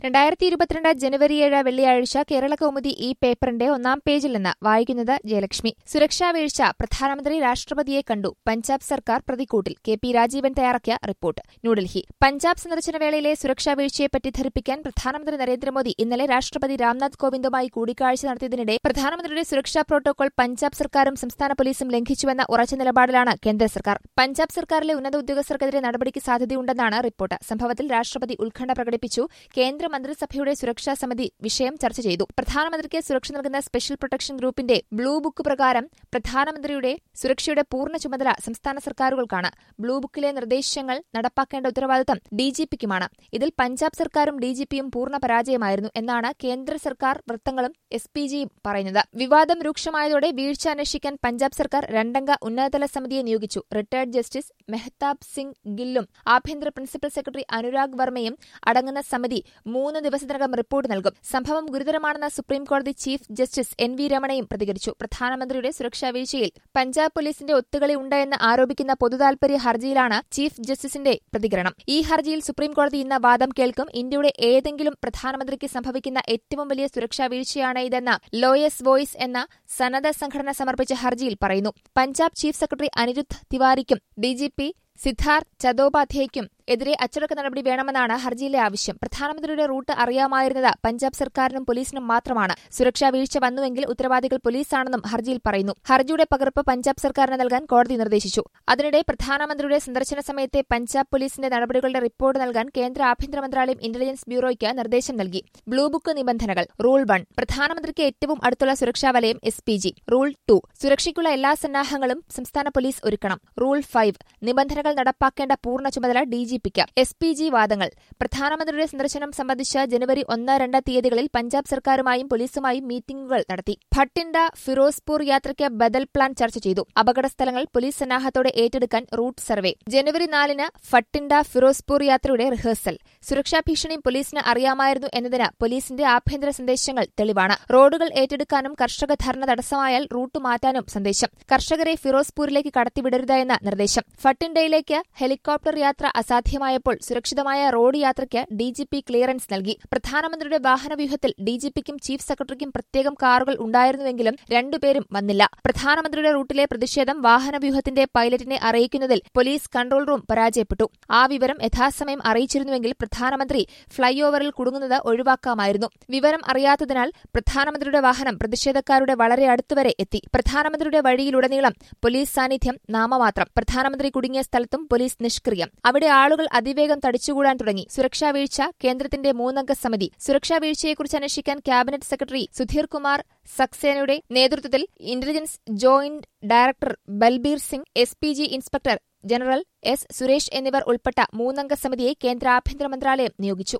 രണ്ടായിരത്തി ഇരുപത്തിരണ്ട് ജനുവരി ഏഴ് വെള്ളിയാഴ്ച കേരള കൗമുദി ഈ പേപ്പറിന്റെ ഒന്നാം പേജിൽ നിന്ന് വായിക്കുന്നത് ജയലക്ഷ്മി സുരക്ഷാ വീഴ്ച പ്രധാനമന്ത്രി രാഷ്ട്രപതിയെ കണ്ടു പഞ്ചാബ് സർക്കാർ പ്രതിക്കൂട്ടിൽ കെ പി രാജീവൻ തയ്യാറാക്കിയ റിപ്പോർട്ട് ന്യൂഡൽഹി പഞ്ചാബ് സന്ദർശന വേളയിലെ സുരക്ഷാ വീഴ്ചയെപ്പറ്റി ധരിപ്പിക്കാൻ പ്രധാനമന്ത്രി നരേന്ദ്രമോദി ഇന്നലെ രാഷ്ട്രപതി രാംനാഥ് കോവിന്ദുമായി കൂടിക്കാഴ്ച നടത്തിയതിനിടെ പ്രധാനമന്ത്രിയുടെ സുരക്ഷാ പ്രോട്ടോകോൾ പഞ്ചാബ് സർക്കാരും സംസ്ഥാന പോലീസും ലംഘിച്ചുവെന്ന ഉറച്ച നിലപാടിലാണ് കേന്ദ്ര സർക്കാർ പഞ്ചാബ് സർക്കാരിലെ ഉന്നത ഉദ്യോഗസ്ഥർക്കെതിരെ നടപടിക്ക് സാധ്യതയുണ്ടെന്നാണ് റിപ്പോർട്ട് സംഭവത്തിൽ രാഷ്ട്രപതി ഉത്കണ്ഠ പ്രകടിപ്പിച്ചു കേന്ദ്ര മന്ത്രിസഭയുടെ സുരക്ഷാ സമിതി വിഷയം ചർച്ച ചെയ്തു പ്രധാനമന്ത്രിക്ക് സുരക്ഷ നൽകുന്ന സ്പെഷ്യൽ പ്രൊട്ടക്ഷൻ ഗ്രൂപ്പിന്റെ ബ്ലൂ ബുക്ക് പ്രകാരം പ്രധാനമന്ത്രിയുടെ സുരക്ഷയുടെ പൂർണ്ണ ചുമതല സംസ്ഥാന സർക്കാരുകൾക്കാണ് ബ്ലൂ ബുക്കിലെ നിർദ്ദേശങ്ങൾ നടപ്പാക്കേണ്ട ഉത്തരവാദിത്തം ഡിജിപിക്കുമാണ് ഇതിൽ പഞ്ചാബ് സർക്കാരും ഡിജിപിയും പൂർണ്ണ പരാജയമായിരുന്നു എന്നാണ് കേന്ദ്ര സർക്കാർ വൃത്തങ്ങളും എസ് പി ജിയും പറയുന്നത് വിവാദം രൂക്ഷമായതോടെ വീഴ്ച അന്വേഷിക്കാൻ പഞ്ചാബ് സർക്കാർ രണ്ടംഗ ഉന്നതതല സമിതിയെ നിയോഗിച്ചു റിട്ടയർഡ് ജസ്റ്റിസ് മെഹ്താബ് സിംഗ് ഗില്ലും ആഭ്യന്തര പ്രിൻസിപ്പൽ സെക്രട്ടറി അനുരാഗ് വർമ്മയും അടങ്ങുന്ന സമിതി മൂന്ന് ദിവസത്തിനകം റിപ്പോർട്ട് നൽകും സംഭവം ഗുരുതരമാണെന്ന സുപ്രീംകോടതി ചീഫ് ജസ്റ്റിസ് എൻ വി രമണയും പ്രതികരിച്ചു പ്രധാനമന്ത്രിയുടെ സുരക്ഷാ വീഴ്ചയിൽ പഞ്ചാബ് പോലീസിന്റെ ഒത്തുകളി ഉണ്ടെന്ന് ആരോപിക്കുന്ന പൊതുതാൽപര്യ ഹർജിയിലാണ് ചീഫ് ജസ്റ്റിസിന്റെ പ്രതികരണം ഈ ഹർജിയിൽ സുപ്രീംകോടതി ഇന്ന് വാദം കേൾക്കും ഇന്ത്യയുടെ ഏതെങ്കിലും പ്രധാനമന്ത്രിക്ക് സംഭവിക്കുന്ന ഏറ്റവും വലിയ സുരക്ഷാ വീഴ്ചയാണ് ഇതെന്ന് ലോയേഴ്സ് വോയിസ് എന്ന സന്നദ്ധ സംഘടന സമർപ്പിച്ച ഹർജിയിൽ പറയുന്നു പഞ്ചാബ് ചീഫ് സെക്രട്ടറി അനിരുദ്ധ് തിവാരിക്കും ഡിജിപി സിദ്ധാർത്ഥ് ചതോപാധ്യായയ്ക്കും എതിരെ അച്ചടക്ക നടപടി വേണമെന്നാണ് ഹർജിയിലെ ആവശ്യം പ്രധാനമന്ത്രിയുടെ റൂട്ട് അറിയാമായിരുന്നത് പഞ്ചാബ് സർക്കാരിനും പോലീസിനും മാത്രമാണ് സുരക്ഷാ വീഴ്ച വന്നുവെങ്കിൽ ഉത്തരവാദികൾ പോലീസാണെന്നും ഹർജിയിൽ പറയുന്നു ഹർജിയുടെ പകർപ്പ് പഞ്ചാബ് സർക്കാരിന് നൽകാൻ കോടതി നിർദ്ദേശിച്ചു അതിനിടെ പ്രധാനമന്ത്രിയുടെ സന്ദർശന സമയത്തെ പഞ്ചാബ് പോലീസിന്റെ നടപടികളുടെ റിപ്പോർട്ട് നൽകാൻ കേന്ദ്ര ആഭ്യന്തര മന്ത്രാലയം ഇന്റലിജൻസ് ബ്യൂറോയ്ക്ക് നിർദ്ദേശം നൽകി ബ്ലൂ ബുക്ക് നിബന്ധനകൾ റൂൾ വൺ പ്രധാനമന്ത്രിക്ക് ഏറ്റവും അടുത്തുള്ള സുരക്ഷാ വലയം S P G rule two സുരക്ഷയ്ക്കുള്ള എല്ലാ സന്നാഹങ്ങളും സംസ്ഥാന പോലീസ് ഒരുക്കണം റൂൾ ഫൈവ് നിബന്ധനകൾ നടപ്പാക്കേണ്ട പൂർണ്ണ ചുമതല ഡിജിപിക്ക് എസ് പി ജി വാദങ്ങൾ പ്രധാനമന്ത്രിയുടെ സന്ദർശനം സംബന്ധിച്ച് ജനുവരി ഒന്ന് രണ്ട് തീയതികളിൽ പഞ്ചാബ് സർക്കാരുമായും പോലീസുമായും മീറ്റിംഗുകൾ നടത്തി ഭട്ടിൻഡ ഫിറോസ്പൂർ യാത്രയ്ക്ക് ബദൽ പ്ലാൻ ചർച്ച ചെയ്തു അപകട സ്ഥലങ്ങൾ പോലീസ് സന്നാഹത്തോടെ ഏറ്റെടുക്കാൻ റൂട്ട് സർവേ ജനുവരി നാലിന് ഫട്ടിൻഡ ഫിറോസ്പൂർ യാത്രയുടെ റിഹേഴ്സൽ സുരക്ഷാ ഭീഷണി പോലീസിന് അറിയാമായിരുന്നു എന്നതിന് പോലീസിന്റെ ആഭ്യന്തര സന്ദേശങ്ങൾ തെളിവാണ് റോഡുകൾ ഏറ്റെടുക്കാനും കർഷക ധർണ തടസ്സമായാൽ റൂട്ട് മാറ്റാനും സന്ദേശം കർഷകരെ ഫിറോസ്പൂരിലേക്ക് കടത്തിവിടരുതെന്ന നിർദ്ദേശം ഫട്ടിൻഡയിലേക്ക് ഹെലികോപ്റ്റർ യാത്ര അസാധ്യമായപ്പോൾ സുരക്ഷിതമായ റോഡ് യാത്രയ്ക്ക് ഡിജിപി ക്ലിയറൻസ് നൽകി പ്രധാനമന്ത്രിയുടെ വാഹനവ്യൂഹത്തിൽ ഡിജിപിക്കും ചീഫ് സെക്രട്ടറിക്കും പ്രത്യേകം കാറുകൾ ഉണ്ടായിരുന്നുവെങ്കിലും രണ്ടുപേരും വന്നില്ല പ്രധാനമന്ത്രിയുടെ റൂട്ടിലെ പ്രതിഷേധം വാഹനവ്യൂഹത്തിന്റെ പൈലറ്റിനെ അറിയിക്കുന്നതിൽ പോലീസ് കൺട്രോൾ റൂം പരാജയപ്പെട്ടു ആ വിവരം യഥാസമയം അറിയിച്ചിരുന്നുവെങ്കിൽ പ്രധാനമന്ത്രി ഫ്ളൈ ഓവറിൽ കുടുങ്ങുന്നത് ഒഴിവാക്കാമായിരുന്നു വിവരം അറിയാത്തതിനാൽ പ്രധാനമന്ത്രിയുടെ വാഹനം പ്രതിഷേധക്കാരുടെ വളരെ അടുത്തുവരെ എത്തി പ്രധാനമന്ത്രിയുടെ വഴിയിലുടനീളം പോലീസ് സാന്നിധ്യം നാമമാത്രം പ്രധാനമന്ത്രി കുടുങ്ങിയ സ്ഥലത്തും പോലീസ് നിഷ്ക്രിയം അവിടെ ആളുകൾ അതിവേഗം തടിച്ചുകൂടാൻ തുടങ്ങി സുരക്ഷാ വീഴ്ച കേന്ദ്രത്തിന്റെ മൂന്നംഗ സമിതി സുരക്ഷാ വീഴ്ചയെക്കുറിച്ച് അന്വേഷിക്കാൻ ക്യാബിനറ്റ് സെക്രട്ടറി സുധീർ കുമാർ സക്സേനയുടെ നേതൃത്വത്തിൽ intelligence joint director Balbir Singh S P G inspector general S Suresh എന്നിവർ ഉൾപ്പെട്ട മൂന്നംഗ സമിതിയെ കേന്ദ്ര ആഭ്യന്തര മന്ത്രാലയം നിയോഗിച്ചു